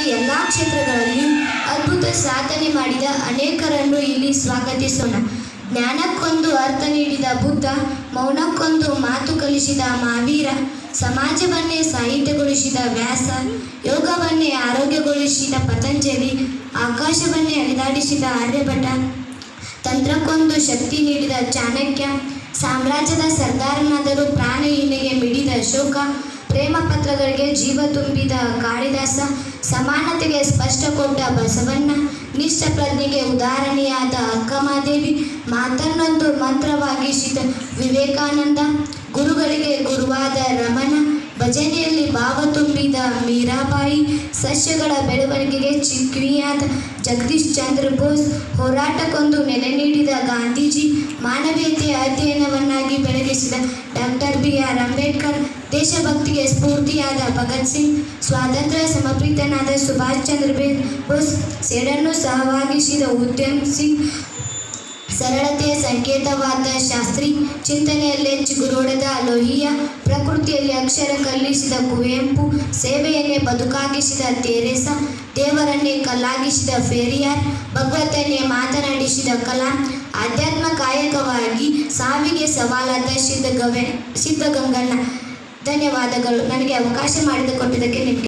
ಎಲ್ಲ ಕ್ಷೇತ್ರಗಳಲ್ಲಿಯೂ ಅದ್ಭುತ ಸಾಧನೆ ಮಾಡಿದ ಅನೇಕರನ್ನು ಇಲ್ಲಿ ಸ್ವಾಗತಿಸೋಣ ಜ್ಞಾನಕ್ಕೊಂದು ಅರ್ಥ ನೀಡಿದ ಬುದ್ಧ ಮೌನಕ್ಕೊಂದು ಮಾತು ಕಲಿಸಿದ ಮಹಾವೀರ ಸಮಾಜವನ್ನೇ ಸಾಹಿತ್ಯಗೊಳಿಸಿದ ವ್ಯಾಸ ಯೋಗವನ್ನೇ ಆರೋಗ್ಯಗೊಳಿಸಿದ ಪತಂಜಲಿ ಆಕಾಶವನ್ನೇ ಅಲಿದಾಡಿಸಿದ ಆರ್ಯಭಟ ತಂತ್ರಕ್ಕೊಂದು ಶಕ್ತಿ ನೀಡಿದ ಚಾಣಕ್ಯ ಸಾಮ್ರಾಜ್ಯದ ಸರ್ದಾರನಾದರೂ ಪ್ರಾಣಹೀನೆಗೆ ಮಿಡಿದ ಅಶೋಕ ಪ್ರೇಮ ಪತ್ರಗಳಿಗೆ ಜೀವ ತುಂಬಿದ ಕಾಳಿದಾಸ ಸಮಾನತೆಗೆ ಸ್ಪಷ್ಟ ಕೊಟ್ಟ ಬಸವಣ್ಣ ನಿಷ್ಠ ಪ್ರಜ್ಞೆಗೆ ಉದಾಹರಣೆಯಾದ ಅಕ್ಕಮಾದೇವಿ ಮಾತನ್ನೊಂದು ಮಂತ್ರವಾಗಿಸಿದ ವಿವೇಕಾನಂದ ಗುರುಗಳಿಗೆ ಗುರುವಾದ ರಮಣ ಭಜನೆಯಲ್ಲಿ ಭಾವ ತುಂಬಿದ ಮೀರಾಬಾಯಿ ಸಸ್ಯಗಳ ಬೆಳವಣಿಗೆಗೆ ಚಿಕ್ವಿಯಾದ ಜಗದೀಶ್ ಚಂದ್ರ ಬೋಸ್ ಹೋರಾಟಕ್ಕೊಂದು ನೆಲೆ ನೀಡಿದ ಗಾಂಧೀಜಿ ಮಾನವೀಯತೆಯ ಅಧ್ಯಯನವನ್ನಾಗಿ ಬೆಳಗಿಸಿದ ಡಾಕ್ಟರ್ ಬಿ ಆರ್ ಅಂಬೇಡ್ಕರ್ ದೇಶಭಕ್ತಿಗೆ ಸ್ಫೂರ್ತಿಯಾದ ಭಗತ್ ಸಿಂಗ್ ಸ್ವಾತಂತ್ರ್ಯ ಸಮರ್ಪಿತನಾದ ಸುಭಾಷ್ ಚಂದ್ರ ಬೋಸ್ ಸೇಡನ್ನು ಸಹವಾಗಿಸಿದ ಉದ್ಯಮ್ ಸಿಂಗ್ ಸರಳತೆಯ ಸಂಕೇತವಾದ ಶಾಸ್ತ್ರಿ ಚಿಂತನೆಯಲ್ಲಿ ಚಿಗುರೊಡೆದ ಲೋಹಿಯ ಪ್ರಕೃತಿಯಲ್ಲಿ ಅಕ್ಷರ ಕಲ್ಲಿಸಿದ ಕುವೆಂಪು ಸೇವೆಯನ್ನೇ ಬದುಕಾಗಿಸಿದ ತೆರೇಸ ದೇವರನ್ನೇ ಕಲ್ಲಾಗಿಸಿದ ಫೇರಿಯಾರ್ ಭಗವತನ್ನೇ ಮಾತನಾಡಿಸಿದ ಕಲಾಂ ಆಧ್ಯಾತ್ಮ ಕಾಯಕವಾಗಿ ಸಾವಿಗೆ ಸವಾಲಾದ ಸಿದ್ಧಗವೆ ಸಿದ್ಧಗಂಗಣ್ಣ ಧನ್ಯವಾದಗಳು ನನಗೆ ಅವಕಾಶ ಮಾಡಿದ ಕೊಟ್ಟಿದ್ದಕ್ಕೆ ನಿಮಗೆ